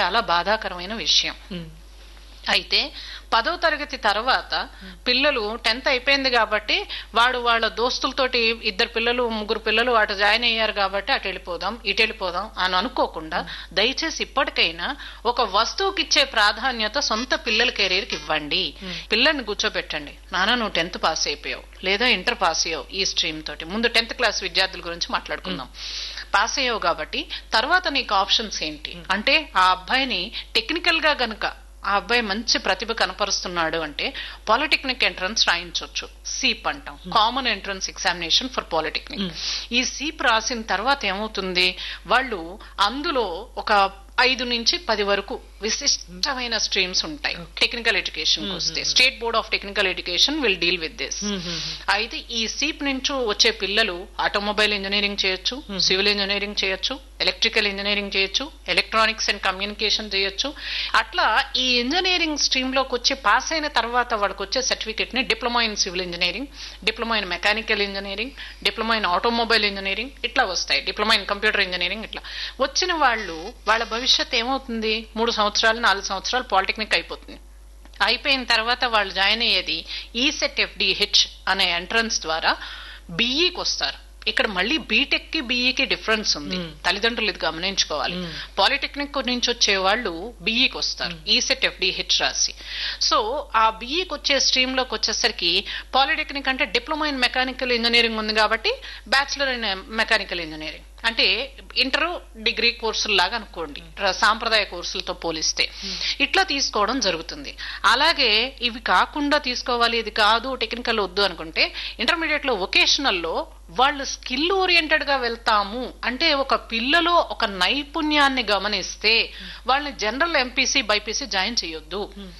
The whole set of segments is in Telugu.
చాలా బాధాకరమైన విషయం అయితే పదో తరగతి తర్వాత పిల్లలు టెన్త్ అయిపోయింది కాబట్టి వాడు వాళ్ళ దోస్తులతోటి ఇద్దరు పిల్లలు ముగ్గురు పిల్లలు అటు జాయిన్ అయ్యారు కాబట్టి అటు వెళ్ళిపోదాం ఇటు వెళ్ళిపోదాం అని అనుకోకుండా దయచేసి ఇప్పటికైనా ఒక వస్తువుకి ఇచ్చే ప్రాధాన్యత సొంత పిల్లల కెరీర్కి ఇవ్వండి పిల్లల్ని కూర్చోబెట్టండి నాన్న నువ్వు టెన్త్ పాస్ అయిపోయావు లేదా ఇంటర్ పాస్ అయ్యావు ఈ స్ట్రీమ్ తోటి ముందు టెన్త్ క్లాస్ విద్యార్థుల గురించి మాట్లాడుకుందాం పాస్ అయ్యావు కాబట్టి తర్వాత నీకు ఆప్షన్స్ ఏంటి అంటే ఆ అబ్బాయిని టెక్నికల్ గా గనుక ఆ అబ్బాయి మంచి ప్రతిభ కనపరుస్తున్నాడు అంటే పాలిటెక్నిక్ ఎంట్రన్స్ రాయించవచ్చు సీప్ అంటాం common entrance examination for polytechnic ఈ సీప్ రాసిన తర్వాత ఏమవుతుంది వాళ్ళు అందులో ఒక ఐదు నుంచి పది వరకు విశిష్టమైన స్ట్రీమ్స్ ఉంటాయి టెక్నికల్ ఎడ్యుకేషన్ వస్తే state board of technical education will deal with this అయితే ఈ సీప్ నుంచి వచ్చే పిల్లలు ఆటోమొబైల్ ఇంజనీరింగ్ చేయొచ్చు సివిల్ ఇంజనీరింగ్ చేయొచ్చు ఎలక్ట్రికల్ ఇంజనీరింగ్ చేయొచ్చు ఎలక్ట్రానిక్స్ అండ్ కమ్యూనికేషన్ చేయొచ్చు అట్లా ఈ ఇంజనీరింగ్ స్ట్రీమ్ లోకి వచ్చి పాస్ అయిన తర్వాత వాడికి వచ్చే సర్టిఫికేట్ ని diploma in civil engineering diploma in mechanical engineering diploma in automobile engineering ఇట్లా వస్తాయి డిప్లొమా ఇన్ కంప్యూటర్ ఇంజనీరింగ్ ఇట్లా వచ్చిన వాళ్ళు వాళ్ళ భవిష్యత్ ఏమవుతుంది మూడు సంవత్సరాలు నాలుగు సంవత్సరాలు పాలిటెక్నిక్ అయిపోతుంది అయిపోయిన తర్వాత వాళ్ళు జాయిన్ అయ్యేది ఈసెట్ ఎఫ్డిహెచ్ అనే ఎంట్రన్స్ ద్వారా బిఈకి వస్తారు ఇక్కడ మళ్ళీ బీటెక్ కి బీఈకి డిఫరెన్స్ ఉంది తల్లిదండ్రులు ఇది గమనించుకోవాలి పాలిటెక్నిక్ నుంచి వచ్చే వాళ్ళు బీఈకి వస్తారు ఈసెట్ ఎఫ్డిహెచ్ రాసి సో ఆ బీఈకి వచ్చే స్ట్రీమ్ లోకి వచ్చేసరికి పాలిటెక్నిక్ అంటే డిప్లొమా ఇన్ మెకానికల్ ఇంజనీరింగ్ ఉంది కాబట్టి బ్యాచిలర్ ఇన్ మెకానికల్ ఇంజనీరింగ్ అంటే ఇంటర్ డిగ్రీ కోర్సులు లాగా అనుకోండి ర- సాంప్రదాయ కోర్సులతో పోలిస్తే ఇట్లా తీసుకోవడం జరుగుతుంది అలాగే ఇవి కాకుండా తీసుకోవాలి ఇది కాదు టెక్నికల్ వద్దు అనుకుంటే ఇంటర్మీడియట్ లో వొకేషనల్ లో వాళ్ళు స్కిల్ ఓరియంటెడ్ గా వెళ్తాము అంటే ఒక పిల్లలో ఒక నైపుణ్యాన్ని గమనిస్తే వాళ్ళని జనరల్ ఎంపీసీ బైపీసీ జాయిన్ చేయొద్దు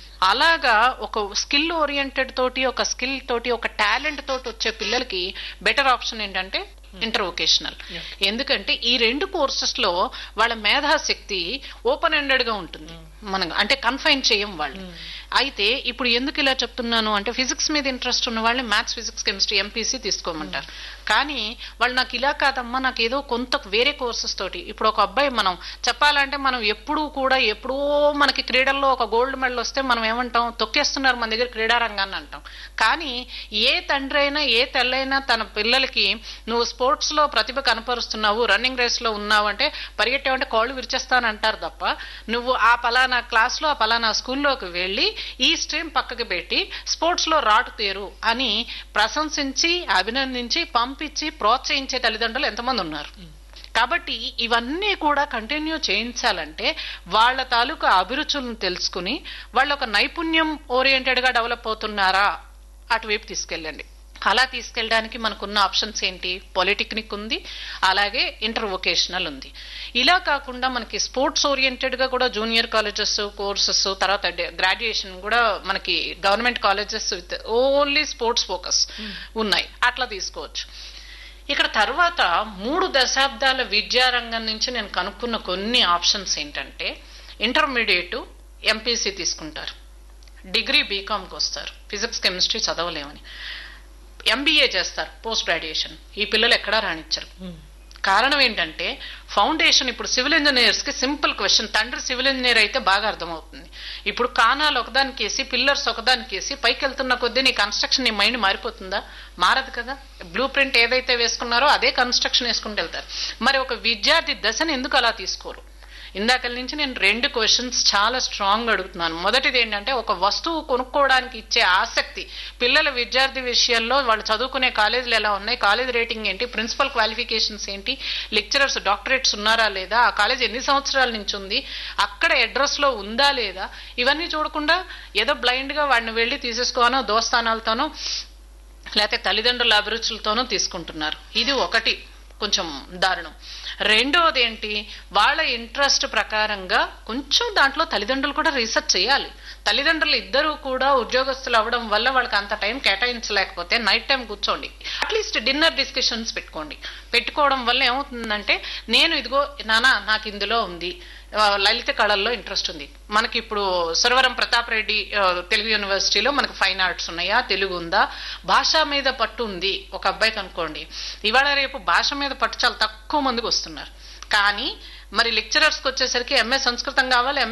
అలాగా ఒక స్కిల్ ఓరియంటెడ్ తోటి ఒక స్కిల్ తోటి ఒక టాలెంట్ తోటి వచ్చే పిల్లలకి బెటర్ ఆప్షన్ ఏంటంటే ఇంటర్ వొకేషనల్ ఎందుకంటే ఈ రెండు కోర్సెస్ లో వాళ్ళ మేధాశక్తి ఓపెన్ ఎండెడ్ గా ఉంటుంది మనం అంటే కన్ఫైన్ చేయం వాళ్ళు అయితే ఇప్పుడు ఎందుకు ఇలా చెప్తున్నాను అంటే ఫిజిక్స్ మీద ఇంట్రెస్ట్ ఉన్న వాళ్ళని మ్యాథ్స్ ఫిజిక్స్ కెమిస్ట్రీ ఎంపీసీ తీసుకోమంటారు కానీ వాళ్ళు నాకు ఇలా కాదమ్మా నాకు ఏదో కొంత వేరే కోర్సెస్ తోటి ఇప్పుడు ఒక అబ్బాయి మనం చెప్పాలంటే మనం ఎప్పుడూ కూడా ఎప్పుడో మనకి క్రీడల్లో ఒక గోల్డ్ మెడల్ వస్తే మనం ఏమంటాం తొక్కేస్తున్నారు మన దగ్గర క్రీడారంగాన్ని అంటాం కానీ ఏ తండ్రి అయినా ఏ తల్లైనా తన పిల్లలకి నువ్వు స్పోర్ట్స్ లో ప్రతిభ కనపరుస్తున్నావు రన్నింగ్ రేస్ లో ఉన్నావు అంటే పరిగెట్టావంటే కాళ్ళు విరిచేస్తానంటారు తప్ప నువ్వు ఆ పలానా క్లాస్ లో ఆ పలానా స్కూల్లోకి వెళ్ళి ఈ స్ట్రీమ్ పక్కకి పెట్టి స్పోర్ట్స్ లో రాటు తేరు అని ప్రశంసించి అభినందించి పంపించి ప్రోత్సహించే తల్లిదండ్రులు ఎంతమంది ఉన్నారు కాబట్టి ఇవన్నీ కూడా కంటిన్యూ చేయించాలంటే వాళ్ళ తాలూకా అభిరుచులను తెలుసుకుని వాళ్ళు ఒక నైపుణ్యం ఓరియంటెడ్ గా డెవలప్ అవుతున్నారా అటువైపు తీసుకెళ్ళండి అలా తీసుకెళ్ళడానికి మనకున్న ఆప్షన్స్ ఏంటి పాలిటెక్నిక్ ఉంది అలాగే ఇంటర్ వొకేషనల్ ఉంది ఇలా కాకుండా మనకి స్పోర్ట్స్ ఓరియంటెడ్ గా కూడా జూనియర్ కాలేజెస్ కోర్సెస్ తర్వాత గ్రాడ్యుయేషన్ కూడా మనకి government colleges with only sports focus ఉన్నాయి అట్లా తీసుకోవచ్చు ఇక్కడ తర్వాత మూడు దశాబ్దాల విద్యారంగం నుంచి నేను కనుక్కున్న కొన్ని ఆప్షన్స్ ఏంటంటే ఇంటర్మీడియట్ ఎంపీసీ తీసుకుంటారు డిగ్రీ బీకామ్కి వస్తారు ఫిజిక్స్ కెమిస్ట్రీ చదవలేమని ఎంబీఏ చేస్తారు పోస్ట్ గ్రాడ్యుయేషన్ ఈ పిల్లలు ఎక్కడా రాణించరు కారణం ఏంటంటే ఫౌండేషన్ ఇప్పుడు సివిల్ ఇంజనీర్స్ కి సింపుల్ క్వశ్చన్ తండ్రి సివిల్ ఇంజనీర్ అయితే బాగా అర్థమవుతుంది ఇప్పుడు కానాలు ఒకదానికి వేసి పిల్లర్స్ ఒకదానికి వేసి పైకి వెళ్తున్న కొద్దీ నీ కన్స్ట్రక్షన్ నీ మైండ్ మారిపోతుందా మారదు కదా బ్లూ ప్రింట్ ఏదైతే వేసుకున్నారో అదే కన్స్ట్రక్షన్ వేసుకుంటూ వెళ్తారు మరి ఒక విద్యార్థి దశను ఎందుకు అలా తీసుకోరు ఇందాక నుంచి నేను రెండు క్వశ్చన్స్ చాలా స్ట్రాంగ్ అడుగుతున్నాను మొదటిది ఏంటంటే ఒక వస్తువు కొనుక్కోవడానికి ఇచ్చే ఆసక్తి పిల్లల విద్యార్థి విషయంలో వాళ్ళు చదువుకునే కాలేజీలు ఎలా ఉన్నాయి కాలేజ్ రేటింగ్ ఏంటి ప్రిన్సిపల్ క్వాలిఫికేషన్స్ ఏంటి లెక్చరర్స్ డాక్టరేట్స్ ఉన్నారా లేదా ఆ కాలేజ్ ఎన్ని సంవత్సరాల నుంచి ఉంది అక్కడ అడ్రస్ లో ఉందా లేదా ఇవన్నీ చూడకుండా ఏదో బ్లైండ్ గా వాడిని వెళ్ళి తీసేసుకోనో దోస్తానాలతోనో లేకపోతే తల్లిదండ్రుల అభిరుచులతోనూ తీసుకుంటున్నారు ఇది ఒకటి కొంచెం దారుణం రెండవది ఏంటి వాళ్ళ ఇంట్రెస్ట్ ప్రకారంగా కొంచెం దాంట్లో తల్లిదండ్రులు కూడా రీసెర్చ్ చేయాలి తల్లిదండ్రులు ఇద్దరూ కూడా ఉద్యోగస్తులు అవ్వడం వల్ల వాళ్ళకి అంత టైం కేటాయించలేకపోతే నైట్ టైం కూర్చోండి అట్లీస్ట్ డిన్నర్ డిస్కషన్స్ పెట్టుకోండి పెట్టుకోవడం వల్ల ఏమవుతుందంటే నేను ఇదిగో నానా నాకు ఇందులో ఉంది ఆ, లలిత కళల్లో ఇంట్రెస్ట్ ఉంది మనకి ఇప్పుడు సురవరం ప్రతాప్ రెడ్డి ఆ, తెలుగు యూనివర్సిటీలో మనకి ఫైన్ ఆర్ట్స్ ఉన్నాయా తెలుగు ఉందా భాష మీద పట్టు ఉంది ఒక అబ్బాయికి అనుకోండి ఇవాళ రేపు భాష మీద పట్టు చాలా తక్కువ మందికి వస్తున్నారు కానీ మరి లెక్చరర్స్కి వచ్చేసరికి ఎంఏ సంస్కృతం కావాలి